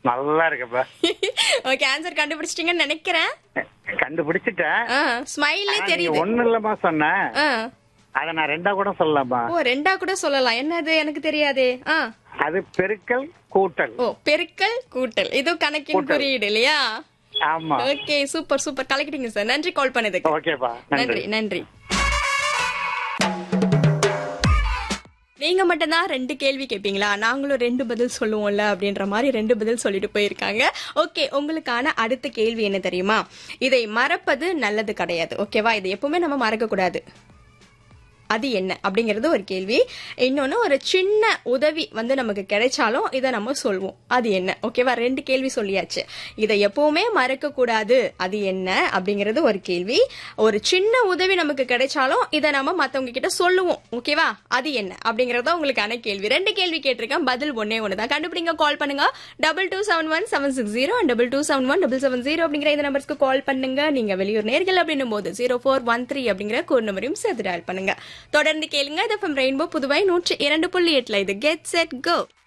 நல்லா இருக்கப்பா okay answer கண்டுபிடிச்சிட்டீங்கன்னு நினைக்கிறேன் கண்டுபிடிச்சிட்டேன் ஸ்மைல்லே ஆனா, நீ தெரியுது ஒண்ணு இல்லமா சொன்ன ஆ. அத நான் ரெண்டா கூட சொல்லலாமா ஓ ரெண்டா கூட சொல்லலாம் என்னது எனக்கு தெரியாதே ஆ அது பெருக்கல் கூட்டல் ஓ பெருக்கல் கூட்டல் இது கணக்கின் குறியீடு இல்லையா ஆமா ஓகே சூப்பர் சூப்பர் கலக்கிட்டீங்க சார் நன்றி கால் பண்ணதுக்கு ஓகேப்பா நன்றி நன்றி நீங்க மட்டும்தான் ரெண்டு கேள்வி கேட்பீங்களா நாங்களும் ரெண்டு பதில் சொல்லுவோம்ல அப்படின்ற மாதிரி ரெண்டு பதில் சொல்லிட்டு போயிருக்காங்க ஓகே உங்களுக்கான அடுத்த கேள்வி என்ன தெரியுமா இதை மறப்பது நல்லது கிடையாது ஓகேவா இதை எப்பவுமே நம்ம மறக்க கூடாது அது என்ன அப்படிங்கிறது ஒரு கேள்வி இன்னொன்னு ஒரு சின்ன உதவி வந்து நமக்கு கிடைச்சாலும் இதை நம்ம சொல்வோம் அது என்ன ஓகேவா ரெண்டு கேள்வி சொல்லியாச்சு இதை எப்பவுமே மறக்க கூடாது அது என்ன அப்படிங்கிறது ஒரு கேள்வி ஒரு சின்ன உதவி நமக்கு கிடைச்சாலும் இதை நம்ம மத்தவங்க கிட்ட சொல்லுவோம் ஓகேவா அது என்ன அப்படிங்கறத உங்களுக்கான கேள்வி ரெண்டு கேள்வி கேட்டிருக்கேன் பதில் ஒன்னே ஒன்று தான் கண்டுபிடிங்க கால் பண்ணுங்க double two seven one seven six zero double two seven one double seven zero அப்படிங்கிற இந்த நம்பருக்கு கால் பண்ணுங்க நீங்க வெளியூர் நேர்கள் அப்படின்னும் போது ஜீரோ ஃபோர் ஒன் த்ரீ அப்படிங்கிற கோட் நம்பரையும் சேர்த்து டயல் பண்ணுங்க தொடர்ந்து கேளுங்க இது ரெயின்போ புதுவை நூற்றி இரண்டு புள்ளி எட்டுல இது கெட் செட் கோ